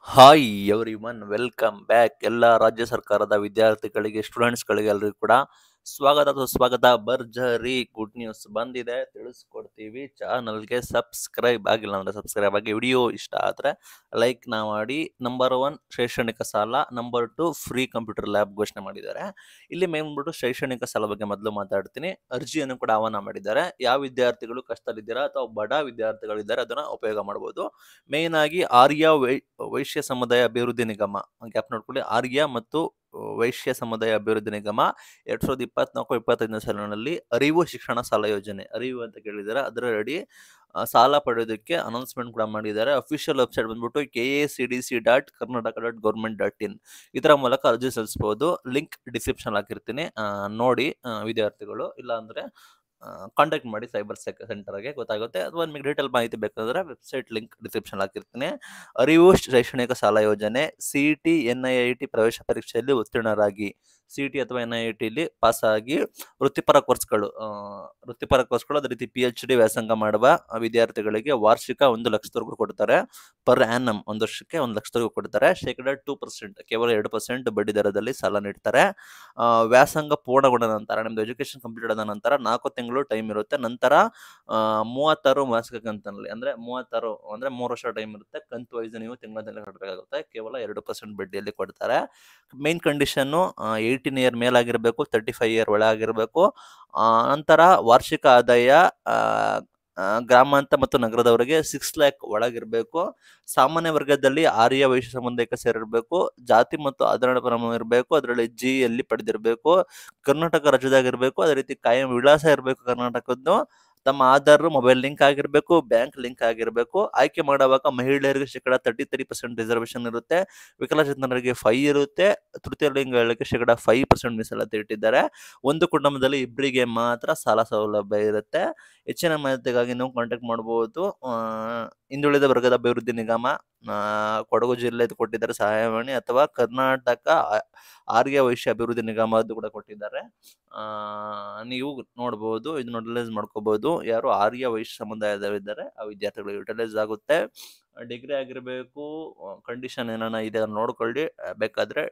hi everyone welcome back ಎಲ್ಲ ರಾಜ್ಯ ಸರ್ಕಾರದ ವಿದ್ಯಾರ್ಥಿಗಳಿಗೆ ಸ್ಟೂಡೆಂಟ್ಸ್ಗಳಿಗೆ ಎಲ್ಲರಿಗೂ ಕೂಡ ಸ್ವಾಗತ ಸುಸ್ವಾಗತ ಭರ್ಜರಿ ಗುಡ್ ನ್ಯೂಸ್ ಬಂದಿದೆ ತಿಳಿಸ್ಕೊಡ್ತೀವಿ ಚಾನಲ್ಗೆ ಸಬ್ಸ್ಕ್ರೈಬ್ ಆಗಿಲ್ಲ ಅಂದರೆ ಸಬ್ಸ್ಕ್ರೈಬ್ ಆಗಿ ವಿಡಿಯೋ ಇಷ್ಟ ಆದರೆ ಲೈಕ್ ನಾ ಮಾಡಿ ನಂಬರ್ ಒನ್ ಶೈಕ್ಷಣಿಕ ಸಾಲ number two free computer lab ಘೋಷಣೆ ಮಾಡಿದ್ದಾರೆ ಇಲ್ಲಿ ಮೇನ್ಬಿಟ್ಟು ಶೈಕ್ಷಣಿಕ ಸಾಲ ಬಗ್ಗೆ ಮೊದಲು ಮಾತಾಡ್ತೀನಿ ಅರ್ಜಿಯನ್ನು ಕೂಡ ಆಹ್ವಾನ ಮಾಡಿದ್ದಾರೆ ಯಾವ ವಿದ್ಯಾರ್ಥಿಗಳು ಕಷ್ಟದಲ್ಲಿದ್ದೀರಾ ಅಥವಾ ಬಡ ವಿದ್ಯಾರ್ಥಿಗಳಿದ್ದಾರೆ ಅದನ್ನು ಉಪಯೋಗ ಮಾಡ್ಬೋದು ಮೇನ್ ಆಗಿ ಆರ್ಯ ವೈ ವೈಶ್ಯ ಸಮುದಾಯ ಅಭಿವೃದ್ಧಿ ನಿಗಮ ಗ್ಯಾಪ್ ನೋಡ್ಕೊಳ್ಳಿ ಆರ್ಯ ಮತ್ತು ವೈಶ್ಯ ಸಮುದಾಯ ಅಭಿವೃದ್ಧಿ ನಿಗಮ ಎರಡ್ ಸಾವಿರದ ಇಪ್ಪತ್ನಾಲ್ಕು ಇಪ್ಪತ್ತೈದನೇ ಸಾಲಿನಲ್ಲಿ ಅರಿವು ಶಿಕ್ಷಣ ಸಾಲ ಯೋಜನೆ ಅರಿವು ಅಂತ ಕೇಳಿದ್ದಾರೆ ಅದರ ಅಡಿ ಆ, ಸಾಲ ಪಡೆಯೋದಕ್ಕೆ ಅನೌನ್ಸ್ಮೆಂಟ್ ಕೂಡ ಮಾಡಿದ್ದಾರೆ ಅಫಿಷಿಯಲ್ ವೆಬ್ಸೈಟ್ ಬಂದ್ಬಿಟ್ಟು K A C D C dot Karnataka dot government dot in ಇದರ ಮೂಲಕ ಅರ್ಜಿ ಸಲ್ಲಿಸಬಹುದು ಲಿಂಕ್ ಡಿಸ್ಕ್ರಿಪ್ಷನ್ ಹಾಕಿರ್ತೀನಿ ಆ, ನೋಡಿ ಆ, ವಿದ್ಯಾರ್ಥಿಗಳು ಇಲ್ಲ ಅಂದ್ರೆ ಕಾಂಟ್ಯಾಕ್ಟ್ ಮಾಡಿ ಸೈಬರ್ ಸೆಂಟರ್ಗೆ ಗೊತ್ತಾಗುತ್ತೆ ಅಥವಾ ನಿಮಗೆ ಡೀಟೇಲ್ ಮಾಹಿತಿ ಬೇಕಾದ್ರೆ ವೆಬ್ಸೈಟ್ ಲಿಂಕ್ ಡಿಸ್ಕ್ರಿಪ್ಷನ್ ಹಾಕಿರ್ತೀನಿ ಅರಿವು ಶೈಕ್ಷಣಿಕ ಸಾಲ ಯೋಜನೆ C T N I I T ಪ್ರವೇಶ ಪರೀಕ್ಷೆಯಲ್ಲಿ ಉತ್ತೀರ್ಣರಾಗಿ ಸಿ ಟಿ ಅಥವಾ ಎನ್ ಐ ಐ ಟಿಲಿ ಪಾಸ್ ಆಗಿ ವೃತ್ತಿಪರ ಕೋರ್ಸ್ಗಳು ಆ, ವೃತ್ತಿಪರ ಕೋರ್ಸ್ಗಳು ಅದೇ ರೀತಿ ಪಿ ಎಚ್ ಡಿ ವ್ಯಾಸಂಗ ಮಾಡುವ ವಿದ್ಯಾರ್ಥಿಗಳಿಗೆ ವಾರ್ಷಿಕ ಒಂದು ಲಕ್ಷದವರೆಗೂ ಕೊಡ್ತಾರೆ ಪರ್ ಆ್ಯನಮ್ ಒಂದು ವರ್ಷಕ್ಕೆ ಒಂದು ಲಕ್ಷದವರೆಗೂ ಕೊಡ್ತಾರೆ ಶೇಕಡ ಟೂ ಪರ್ಸೆಂಟ್ ಕೇವಲ ಎರಡು ಪರ್ಸೆಂಟ್ ಬಡ್ಡಿ ದರದಲ್ಲಿ ಸಾಲ ನೀಡ್ತಾರೆ ಆ, ವ್ಯಾಸಂಗ ಪೂರ್ಣಗೊಂಡ ನಂತರ ನಿಮ್ದು ಎಜುಕೇಶನ್ ಕಂಪ್ಲೀಟ್ ಆದ ನಂತರ ನಾಲ್ಕು ತಿಂಗಳು ಟೈಮ್ ಇರುತ್ತೆ ನಂತರ ಆ, ಮೂವತ್ತಾರು ಮಾಸಿಕ ಕಂತಿನಲ್ಲಿ ಅಂದ್ರೆ ಮೂವತ್ತಾರು ಅಂದ್ರೆ ಮೂರು ವರ್ಷ ಟೈಮ್ ಇರುತ್ತೆ ಕಂತು ವೈಸ್ ನೀವು ತಿಂಗಳಲ್ಲಿ ಕಟ್ಟಬೇಕಾಗುತ್ತೆ ಕೇವಲ ಎರಡು ಪರ್ಸೆಂಟ್ ಬಡ್ಡಿಯಲ್ಲಿ ಕೊಡ್ತಾರೆ ಮೇನ್ ಕಂಡೀಷನ್ನು ಏಯ್ಟೀನ್ ಇಯರ್ ಮೇಲಾಗಿರಬೇಕು ತರ್ಟಿ ಫೈವ್ ಇಯರ್ ಒಳಗಿರಬೇಕು ನಂತರ ವಾರ್ಷಿಕ ಆದಾಯ ಆ, ಆ, ಗ್ರಾಮಾಂತರ ಮತ್ತು ನಗರದವರಿಗೆ ಸಿಕ್ಸ್ ಲ್ಯಾಕ್ ಒಳಗಿರಬೇಕು ಸಾಮಾನ್ಯ ವರ್ಗದಲ್ಲಿ ಆರ್ಯ ವೈಶ್ಯ ಸಮುದಾಯಕ್ಕೆ ಸೇರಿರಬೇಕು ಜಾತಿ ಮತ್ತು ಆಧರಣ ಪ್ರಮಾಣ ಇರಬೇಕು ಅದರಲ್ಲಿ ಜಿ ಯಲ್ಲಿ ಪಡೆದಿರಬೇಕು ಕರ್ನಾಟಕ ರಾಜ್ಯದಾಗಿರ್ಬೇಕು ಅದೇ ರೀತಿ ಕಾಯಂ ವಿಳಾಸ ಇರಬೇಕು ಕರ್ನಾಟಕದ್ದು ತಮ್ಮ ಆಧಾರ್ ಮೊಬೈಲ್ ಲಿಂಕ್ ಆಗಿರಬೇಕು ಬ್ಯಾಂಕ್ ಲಿಂಕ್ ಆಗಿರಬೇಕು ಆಯ್ಕೆ ಮಾಡುವಾಗ ಮಹಿಳೆಯರಿಗೆ ಶೇಕಡ ತರ್ಟಿ ತ್ರೀ ಪರ್ಸೆಂಟ್ ರಿಸರ್ವೇಶನ್ ಇರುತ್ತೆ ವಿಕಲಚೇತನರಿಗೆ ಫೈ ಇರುತ್ತೆ ತೃತೀಯ ಲಿಂಗಗಳಿಗೆ ಶೇಕಡ ಫೈವ್ ಪರ್ಸೆಂಟ್ ಮೀಸಲಾತಿ ಇಟ್ಟಿದ್ದಾರೆ ಒಂದು ಕುಟುಂಬದಲ್ಲಿ ಇಬ್ಬರಿಗೆ ಮಾತ್ರ ಸಾಲ ಸೌಲಭ್ಯ ಇರುತ್ತೆ ಹೆಚ್ಚಿನ ಮಾಹಿತಿಗಾಗಿ ನೀವು ಕಾಂಟ್ಯಾಕ್ಟ್ ಮಾಡಬಹುದು ಆ, ಹಿಂದುಳಿದ ವರ್ಗದ ಅಭಿವೃದ್ಧಿ ನಿಗಮ ಆ, ಕೊಡಗು ಜಿಲ್ಲೆ ಕೊಟ್ಟಿದ್ದಾರೆ ಸಹಾಯವಾಣಿ ಅಥವಾ ಕರ್ನಾಟಕ ಆ- ಆರ್ಯ ವೈಶ್ಯ ಅಭಿವೃದ್ಧಿ ನಿಗಮ ಅದು ಕೂಡ ಕೊಟ್ಟಿದ್ದಾರೆ ಆ, ನೀವು ನೋಡ್ಬೋದು ಇದನ್ನ ಯುಟಿಲೈಸ್ ಮಾಡ್ಕೋಬಹುದು ಯಾರು ಆರ್ಯ ವೈಶ್ಯ ಸಮುದಾಯದವರಿದ್ದಾರೆ ಆ ವಿದ್ಯಾರ್ಥಿಗಳು ಯುಟಿಲೈಸ್ ಆಗುತ್ತೆ ಡಿಗ್ರಿ ಆಗಿರಬೇಕು ಕಂಡೀಷನ್ ಏನಾನ ಇದೆ ಅದನ್ನ ನೋಡ್ಕೊಳ್ಳಿ ಆ, ಬೇಕಾದ್ರೆ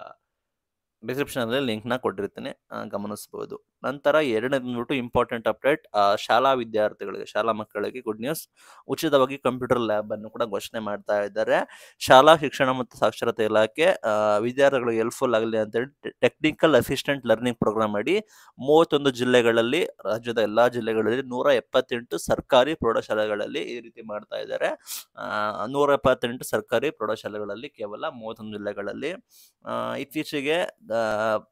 ಡಿಸ್ಕ್ರಿಪ್ಷನಲ್ಲಿ ಲಿಂಕ್ನ ಕೊಟ್ಟಿರ್ತೀನಿ ಆ, ಗಮನಿಸ್ಬೋದು ನಂತರ ಎರಡನೇದು ಬಂದ್ಬಿಟ್ಟು ಇಂಪಾರ್ಟೆಂಟ್ ಅಪ್ಡೇಟ್ ಶಾಲಾ ವಿದ್ಯಾರ್ಥಿಗಳಿಗೆ ಶಾಲಾ ಮಕ್ಕಳಿಗೆ ಗುಡ್ ನ್ಯೂಸ್ ಉಚಿತವಾಗಿ ಕಂಪ್ಯೂಟರ್ ಲ್ಯಾಬ್ ಅನ್ನು ಕೂಡ ಘೋಷಣೆ ಮಾಡ್ತಾ ಇದ್ದಾರೆ ಶಾಲಾ ಶಿಕ್ಷಣ ಮತ್ತು ಸಾಕ್ಷರತೆ ಇಲಾಖೆ ಆ, ವಿದ್ಯಾರ್ಥಿಗಳಿಗೆ ಹೆಲ್ಪ್ಫುಲ್ ಆಗಲಿ ಅಂತೇಳಿ ಟೆಕ್ನಿಕಲ್ ಅಸಿಸ್ಟೆಂಟ್ ಲರ್ನಿಂಗ್ ಪ್ರೋಗ್ರಾಮ್ ಅಡಿ ಮೂವತ್ತೊಂದು ಜಿಲ್ಲೆಗಳಲ್ಲಿ ರಾಜ್ಯದ ಎಲ್ಲಾ ಜಿಲ್ಲೆಗಳಲ್ಲಿ ನೂರ ಎಪ್ಪತ್ತೆಂಟು ಸರ್ಕಾರಿ ಪ್ರೌಢಶಾಲೆಗಳಲ್ಲಿ ಈ ರೀತಿ ಮಾಡ್ತಾ ಇದ್ದಾರೆ ಆ, ನೂರ ಎಪ್ಪತ್ತೆಂಟು ಸರ್ಕಾರಿ ಪ್ರೌಢಶಾಲೆಗಳಲ್ಲಿ ಕೇವಲ ಮೂವತ್ತೊಂದು ಜಿಲ್ಲೆಗಳಲ್ಲಿ ಆ, ಇತ್ತೀಚೆಗೆ ಆ,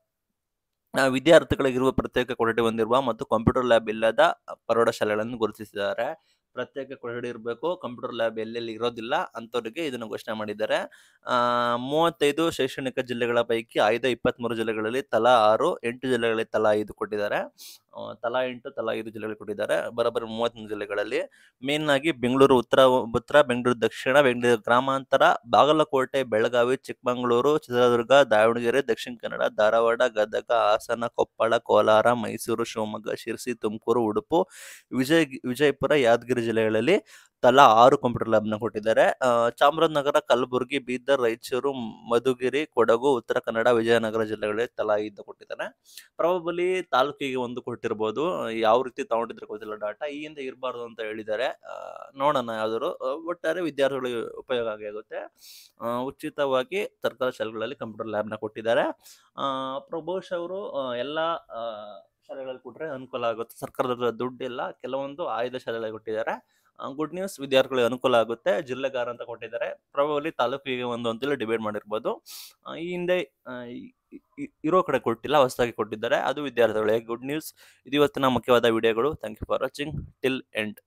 ಆ, ವಿದ್ಯಾರ್ಥಿಗಳಿಗಿರುವ ಪ್ರತ್ಯೇಕ ಕೊಠಡಿ ಹೊಂದಿರುವ ಮತ್ತು ಕಂಪ್ಯೂಟರ್ ಲ್ಯಾಬ್ ಇಲ್ಲದ ಪ್ರೌಢಶಾಲೆಗಳನ್ನು ಗುರುತಿಸಿದ್ದಾರೆ ಪ್ರತ್ಯೇಕ ಕೊಠಡಿ ಇರಬೇಕು ಕಂಪ್ಯೂಟರ್ ಲ್ಯಾಬ್ ಎಲ್ಲೆಲ್ಲಿ ಇರೋದಿಲ್ಲ ಅಂಥವ್ರಿಗೆ ಇದನ್ನು ಘೋಷಣೆ ಮಾಡಿದ್ದಾರೆ ಆ, ಮೂವತ್ತೈದು ಶೈಕ್ಷಣಿಕ ಜಿಲ್ಲೆಗಳ ಪೈಕಿ ಆಯ್ದ ಇಪ್ಪತ್ತ್ಮೂರು ಜಿಲ್ಲೆಗಳಲ್ಲಿ ತಲಾ ಆರು ಎಂಟು ಜಿಲ್ಲೆಗಳಲ್ಲಿ ತಲಾ ಐದು ಕೊಟ್ಟಿದ್ದಾರೆ ಆ, ತಲಾ ಎಂಟು ತಲಾ ಐದು ಜಿಲ್ಲೆಗಳು ಕೊಟ್ಟಿದ್ದಾರೆ ಬರೋಬ್ಬರಿ ಮೂವತ್ತೊಂದು ಜಿಲ್ಲೆಗಳಲ್ಲಿ ಮೇನ್ ಆಗಿ ಬೆಂಗಳೂರು ಉತ್ತರ ಉತ್ತರ ಬೆಂಗಳೂರು ದಕ್ಷಿಣ ಬೆಂಗಳೂರು ಗ್ರಾಮಾಂತರ ಬಾಗಲಕೋಟೆ ಬೆಳಗಾವಿ ಚಿಕ್ಕಮಗಳೂರು ಚಿತ್ರದುರ್ಗ ದಾವಣಗೆರೆ ದಕ್ಷಿಣ ಕನ್ನಡ ಧಾರವಾಡ ಗದಗ ಹಾಸನ ಕೊಪ್ಪಳ ಕೋಲಾರ ಮೈಸೂರು ಶಿವಮೊಗ್ಗ ಶಿರಸಿ ತುಮಕೂರು ಉಡುಪು ವಿಜಯ ವಿಜಯಪುರ ಯಾದಗಿರಿ ಜಿಲ್ಲೆಗಳಲ್ಲಿ ತಲಾ ಆರು ಕಂಪ್ಯೂಟರ್ ಲ್ಯಾಬ್ನ ಕೊಟ್ಟಿದ್ದಾರೆ ಆ, ಚಾಮರಾಜನಗರ ಕಲಬುರಗಿ ಬೀದರ್ ರಾಯಚೂರು ಮಧುಗಿರಿ ಕೊಡಗು ಉತ್ತರ ಕನ್ನಡ ವಿಜಯನಗರ ಜಿಲ್ಲೆಗಳಲ್ಲಿ ತಲಾ ಐದು ಕೊಟ್ಟಿದ್ದಾರೆ ಪ್ರಾಬಲಿ ತಾಲೂಕಿಗೆ ಒಂದು ಕೊಟ್ಟಿರ್ಬೋದು ಯಾವ ರೀತಿ ತಗೊಂಡಿದ್ರೆ ಗೊತ್ತಿಲ್ಲ ಡಾಟಾ ಈ ಹಿಂದೆ ಇರಬಾರ್ದು ಅಂತ ಹೇಳಿದ್ದಾರೆ ಆ, ನೋಡೋಣ ಯಾವ್ದಾದ್ರು ಆ, ಒಟ್ಟಾರೆ ವಿದ್ಯಾರ್ಥಿಗಳಿಗೆ ಉಪಯೋಗ ಆಗಿ ಆಗುತ್ತೆ ಆ, ಉಚಿತವಾಗಿ ಸರ್ಕಾರಿ ಶಾಲೆಗಳಲ್ಲಿ ಕಂಪ್ಯೂಟರ್ ಲ್ಯಾಬ್ನ ಕೊಟ್ಟಿದ್ದಾರೆ ಆ, ಪ್ರಭೋಷ್ ಅವರು ಆ, ಎಲ್ಲ ಆ, ಶಾಲೆಗಳಲ್ಲಿ ಕೊಟ್ಟರೆ ಅನುಕೂಲ ಆಗುತ್ತೆ ಸರ್ಕಾರದ ದುಡ್ಡಿಲ್ಲ ಕೆಲವೊಂದು ಆಯ್ದ ಶಾಲೆಗಳಿಗೆ ಕೊಟ್ಟಿದ್ದಾರೆ ಗುಡ್ ನ್ಯೂಸ್ ವಿದ್ಯಾರ್ಥಿಗಳಿಗೆ ಅನುಕೂಲ ಆಗುತ್ತೆ ಜಿಲ್ಲೆಗಾರ ಅಂತ ಕೊಟ್ಟಿದ್ದಾರೆ ಪ್ರಾಬಲಿ ತಾಲೂಕಿಗೆ ಒಂದು ಅಂತೇಳಿ ಡಿಬೇಟ್ ಮಾಡಿರ್ಬೋದು ಆ, ಈ ಹಿಂದೆ ಆ, ಈ- ಈ- ಇರೋ ಕಡೆ ಕೊಟ್ಟಿಲ್ಲ ಹೊಸದಾಗಿ ಕೊಟ್ಟಿದ್ದಾರೆ ಅದು ವಿದ್ಯಾರ್ಥಿಗಳಿಗೆ ಗುಡ್ ನ್ಯೂಸ್ ಇದು ಇವತ್ತಿನ ಮುಖ್ಯವಾದ ವಿಡಿಯೋಗಳು thank you for watching till end